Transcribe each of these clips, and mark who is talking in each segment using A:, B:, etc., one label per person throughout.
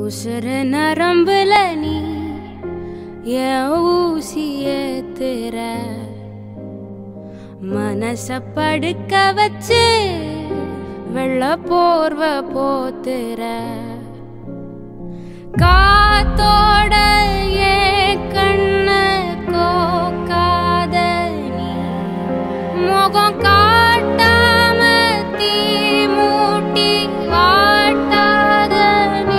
A: உசுர நரம்புல நீ என் ஊசி ஏத்துற மனச படுக்க வச்சு வெள்ள போர்வ போத்துற காத்தோட ஏன் கண்ண கோக்காத நீ முகம் காட்டாம தீ மூட்டி வாட்டாத நீ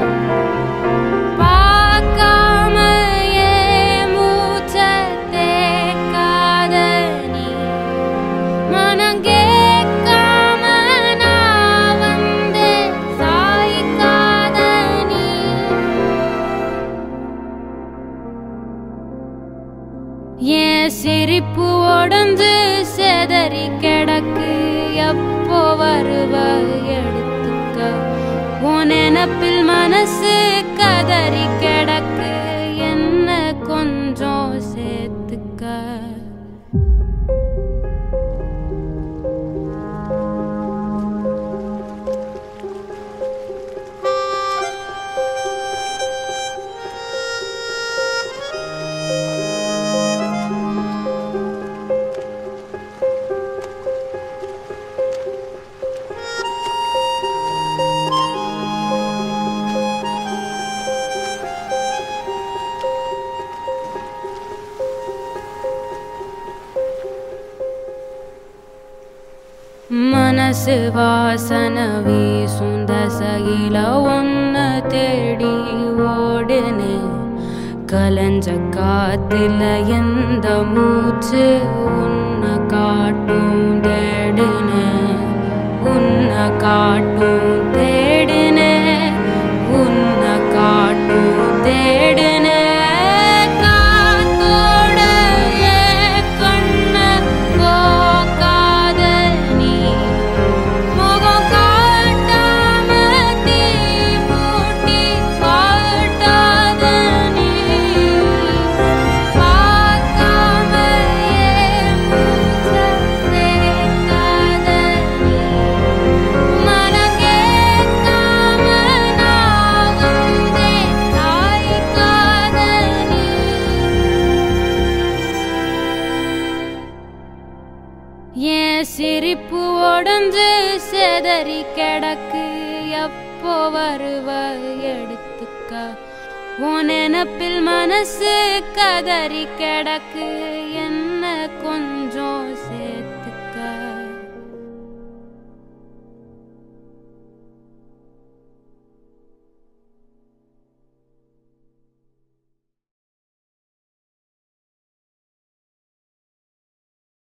A: பார்க்காம ஏன் மூச்ச தேக்காத நீ மனம் கேட்காம நான் வந்து சாய்க்காத நீ என் சிரிப்பு உடஞ்சு செதறி கிடக்கு எப்போ வருவ எடுத்துக்க உன் நினப்பில் மனசு கதறி கிடக்கு என்ன கொஞ்சம் சேர்த்துக்க மனசு வாசன வீசும் தசையில ஒன்ன தேடி ஓடுனே கலஞ்ச காத்துல எந்த மூச்சு உன்னை காட்டும் தேடுனே உன்னை காட்டும் தேடுனே உன்னை காட்டும் தேடுனே காத்தோட ஏன் கண்ண கோக்காத நீ முகம் காட்டாம தீ மூட்டி காட்டாத நீ பார்க்காம ஏன் மூச்ச தேக்காத நீ மனம் கேட்காம நான் வந்தேன் சாய்க்காத நீ என் சிரிப்பு உடஞ்சு செதறி கிடக்கு எப்போ வருவ எடுத்துக்க உன் நினப்பில் மனசு கதறி கிடக்கு